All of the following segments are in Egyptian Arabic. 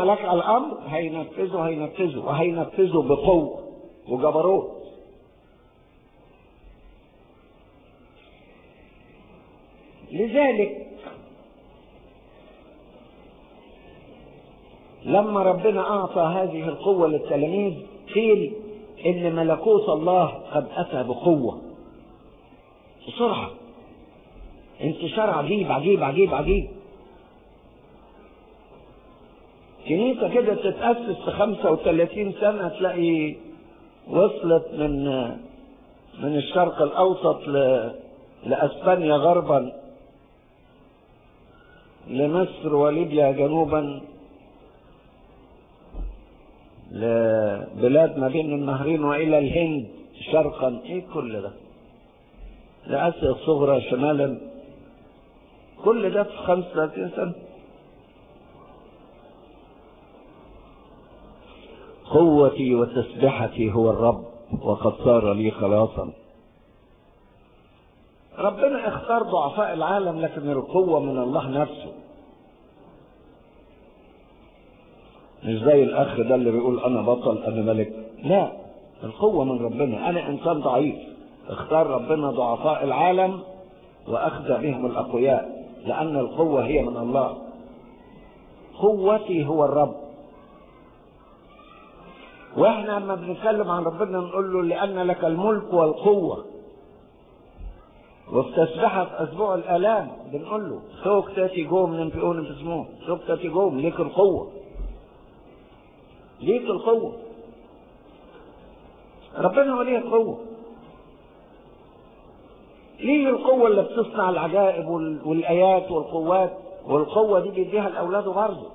لك على الامر هينفذه هينفذه وهينفذه بقوه وجبروت لذلك لما ربنا اعطى هذه القوه للتلاميذ قيل ان ملكوت الله قد اتى بقوه بسرعه انتشار عجيب عجيب عجيب عجيب كنيسة كده تتأسس في 35 سنة تلاقي وصلت من من الشرق الأوسط ل... لأسبانيا غربا لمصر وليبيا جنوبا لبلاد ما بين النهرين وإلى الهند شرقا إيه كل ده لآسيا الصغرى شمالا كل ده في 35 سنة قوتي وتسبحتي هو الرب وقد صار لي خلاصا ربنا اختار ضعفاء العالم لكن القوة من الله نفسه مش زي الاخ ده اللي بيقول انا بطل انا ملك لا القوة من ربنا انا انسان ضعيف اختار ربنا ضعفاء العالم واخذ بهم الاقوياء لان القوة هي من الله قوتي هو الرب واحنا لما بنتكلم عن ربنا نقول له لان لك الملك والقوه وفي تسبحة أسبوع الآلام بنقول له سوق تاتي جوم ننفقون باسمه سوق تاتي جوم ليك القوة ليك القوة ربنا هو ليه القوة ليه القوة اللي بتصنع العجائب والآيات والقوات والقوة دي بيديها لأولاده برضه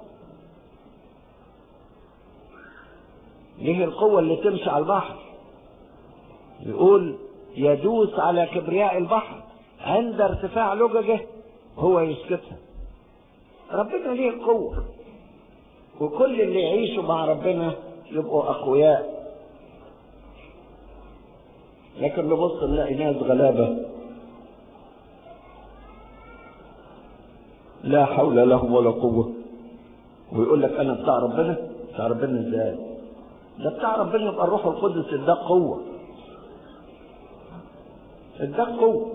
ليه القوة اللي تمشي على البحر يقول يدوس على كبرياء البحر عند ارتفاع لججه هو يسكتها ربنا ليه القوة وكل اللي يعيشوا مع ربنا يبقوا أقوياء لكن نبص نلاقي ناس غلابة لا حول لهم ولا قوة ويقول لك أنا بتاع ربنا بتاع ربنا إزاي؟ ده بتاع ربنا يبقى الروح القدس اداك قوة اداك قوة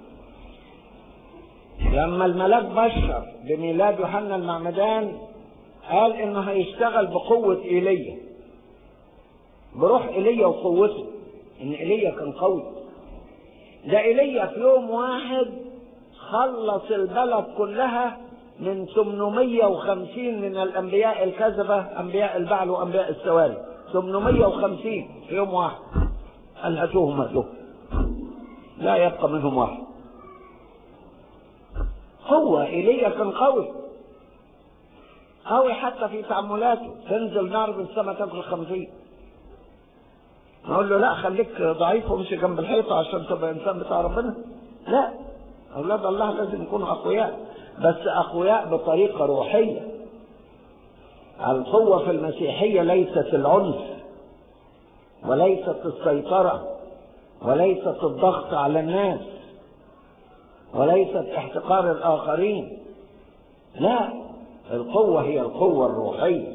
لما الملاك بشر بميلاد يوحنا المعمدان قال انه هيشتغل بقوة ايليا بروح ايليا وقوته ان ايليا كان قوي ده ايليا في يوم واحد خلص البلد كلها من 850 من الانبياء الكذبة انبياء البعل وانبياء السواري 850 في يوم واحد قال هاتوهم هاتوهم لا يبقى منهم واحد قوة ايليا كان قوي قوي حتى في تعاملاته تنزل نار من السماء تاكل خمسين نقول له لا خليك ضعيف وامشي جنب الحيطة عشان تبقى انسان بتاع ربنا لا اولاد الله لازم يكونوا اقوياء بس اقوياء بطريقة روحية القوة في المسيحية ليست العنف وليست السيطرة وليست الضغط على الناس وليست احتقار الآخرين لا القوة هي القوة الروحية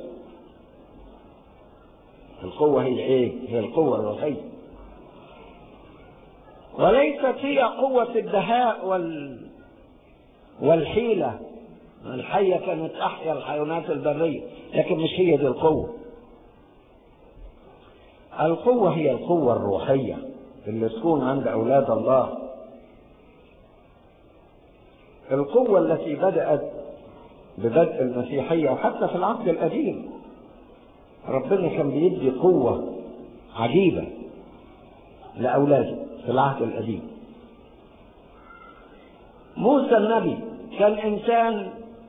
القوة هي ايه؟ هي القوة الروحية وليست هي قوة الدهاء وال والحيلة الحية كانت أحيا الحيوانات البرية لكن مش هي دي القوة القوة هي القوة الروحية اللي تكون عند أولاد الله القوة التي بدأت ببدء المسيحية وحتى في العهد القديم ربنا كان بيدي قوة عجيبة لأولاده في العهد القديم موسى النبي كان إنسان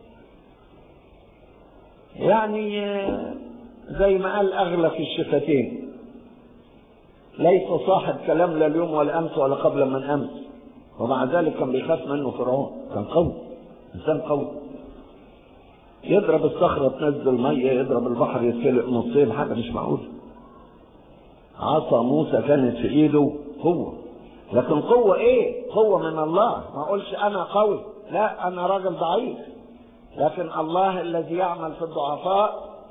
يعني زي ما قال أغلى في الشفتين ليس صاحب كلام لا اليوم ولا أمس ولا قبل من أمس ومع ذلك كان بيخاف منه فرعون كان قوي إنسان قوي يضرب الصخرة تنزل مية يضرب البحر يتفلق نصين حاجة مش معقولة عصا موسى كانت في ايده قوة لكن قوة ايه قوة من الله ما اقولش انا قوي لا انا راجل ضعيف لكن الله الذي يعمل في الضعفاء